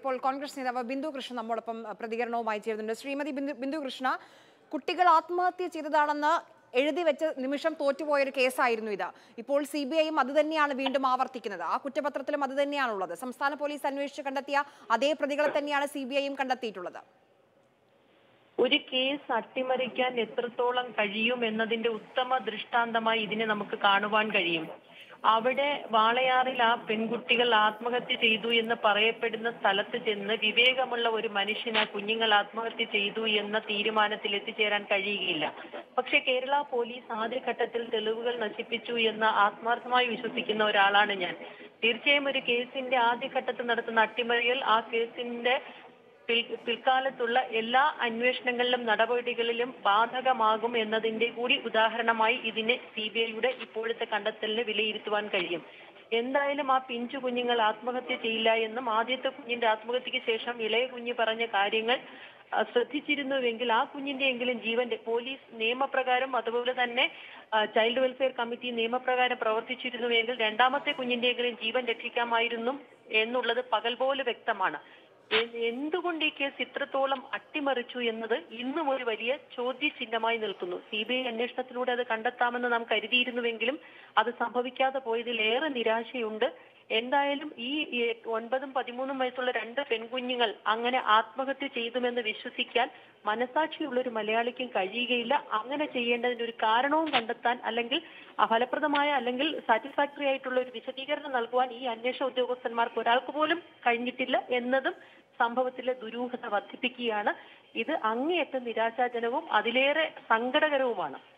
ഇപ്പോൾ കോൺഗ്രസ് നേതാവ് ബിന്ദു കൃഷ്ണ നമ്മോടൊപ്പം അഹ്, പ്രതികരണവുമായി ചേരുന്നുണ്ട് ശ്രീമതി ബിന്ദു ബിന്ദു കൃഷ്ണ കുട്ടികൾ ആത്മഹത്യ ചെയ്തതാണെന്ന് എഴുതി വെച്ച നിമിഷം തോറ്റുപോയൊരു കേസായിരുന്നു ഇത് ഇപ്പോൾ സി ബി ഐയും അത് തന്നെയാണ് വീണ്ടും ആവർത്തിക്കുന്നത് ആ കുറ്റപത്രത്തിലും അത് തന്നെയാണുള്ളത് സംസ്ഥാന പോലീസ് അന്വേഷിച്ച് കണ്ടെത്തിയ അതേ പ്രതികളെ തന്നെയാണ് സി ബി ഐയും കണ്ടെത്തിയിട്ടുള്ളത് ഒരു കേസ് അട്ടിമറിക്കാൻ എത്രത്തോളം കഴിയും എന്നതിന്റെ ഉത്തമ ദൃഷ്ടാന്തമായി ഇതിനെ നമുക്ക് കാണുവാൻ കഴിയും അവിടെ വാളയാറിൽ ആ പെൺകുട്ടികൾ ആത്മഹത്യ ചെയ്തു എന്ന് പറയപ്പെടുന്ന സ്ഥലത്ത് ചെന്ന് വിവേകമുള്ള ഒരു മനുഷ്യന് ആ കുഞ്ഞുങ്ങൾ ആത്മഹത്യ ചെയ്തു എന്ന തീരുമാനത്തിൽ എത്തിച്ചേരാൻ കഴിയുകയില്ല പക്ഷെ കേരള പോലീസ് ആദ്യഘട്ടത്തിൽ തെളിവുകൾ നശിപ്പിച്ചു എന്ന് ആത്മാർത്ഥമായി വിശ്വസിക്കുന്ന ഒരാളാണ് ഞാൻ തീർച്ചയായും ഒരു കേസിന്റെ ആദ്യഘട്ടത്തിൽ നടത്തുന്ന അട്ടിമറികൾ ആ കേസിന്റെ പിൽ- പിൽക്കാലത്തുള്ള എല്ലാ അന്വേഷണങ്ങളിലും നടപടികളിലും ബാധകമാകും എന്നതിന്റെ കൂടി ഉദാഹരണമായി ഇതിനെ സി ബി ഐയുടെ ഇപ്പോഴത്തെ കണ്ടെത്തലിന് വിലയിരുത്തുവാൻ കഴിയും എന്തായാലും ആ പിഞ്ചു കുഞ്ഞുങ്ങൾ ആത്മഹത്യ ചെയ്യില്ല എന്നും ആദ്യത്തെ കുഞ്ഞിന്റെ ആത്മഹത്യക്ക് ശേഷം ഇളയ കുഞ്ഞ് പറഞ്ഞ കാര്യങ്ങൾ ആ, ശ്രദ്ധിച്ചിരുന്നുവെങ്കിൽ ആ കുഞ്ഞിന്റെ എങ്കിലും ജീവന്റെ പോലീസ് നിയമപ്രകാരം അതുപോലെ തന്നെ ആ, ചൈൽഡ് വെൽഫെയർ കമ്മിറ്റി നിയമപ്രകാരം പ്രവർത്തിച്ചിരുന്നുവെങ്കിൽ രണ്ടാമത്തെ കുഞ്ഞിന്റെ എങ്കിലും ജീവൻ രക്ഷിക്കാമായിരുന്നു എന്നുള്ളത് പകൽ പോലെ വ്യക്തമാണ് എ- എന്തുകൊണ്ട് ഈ കേസ് ഇത്രത്തോളം അട്ടിമറിച്ചു എന്നത് ഇന്നും ഒരു വലിയ ചോദ്യചിഹ്നമായി നിൽക്കുന്നു സി ബി ഐ അന്വേഷണത്തിലൂടെ അത് കണ്ടെത്താമെന്ന് നാം കരുതിയിരുന്നുവെങ്കിലും അത് സംഭവിക്കാതെ പോയതിൽ ഏറെ നിരാശയുണ്ട് എന്തായാലും ഈ ഈ ഒൻപതും പതിമൂന്നും വയസ്സുള്ള രണ്ട് പെൺകുഞ്ഞുങ്ങൾ അങ്ങനെ ആത്മഹത്യ ചെയ്തുമെന്ന് വിശ്വസിക്കാൻ മനസാക്ഷിയുള്ള ഒരു മലയാളിക്കും കഴിയുകയില്ല അങ്ങനെ ചെയ്യേണ്ടതിന്റെ ഒരു കാരണവും കണ്ടെത്താൻ അല്ലെങ്കിൽ ആ ഫലപ്രദമായ അല്ലെങ്കിൽ സാറ്റിസ്ഫാക്ടറി ആയിട്ടുള്ള ഒരു വിശദീകരണം നൽകുവാൻ ഈ അന്വേഷണ ഉദ്യോഗസ്ഥന്മാർക്ക് ഒരാൾക്ക് പോലും കഴിഞ്ഞിട്ടില്ല എന്നതും സംഭവത്തിലെ ദുരൂഹത വർദ്ധിപ്പിക്കുകയാണ് ഇത് അങ്ങേയറ്റം നിരാശാജനകവും അതിലേറെ സങ്കടകരവുമാണ്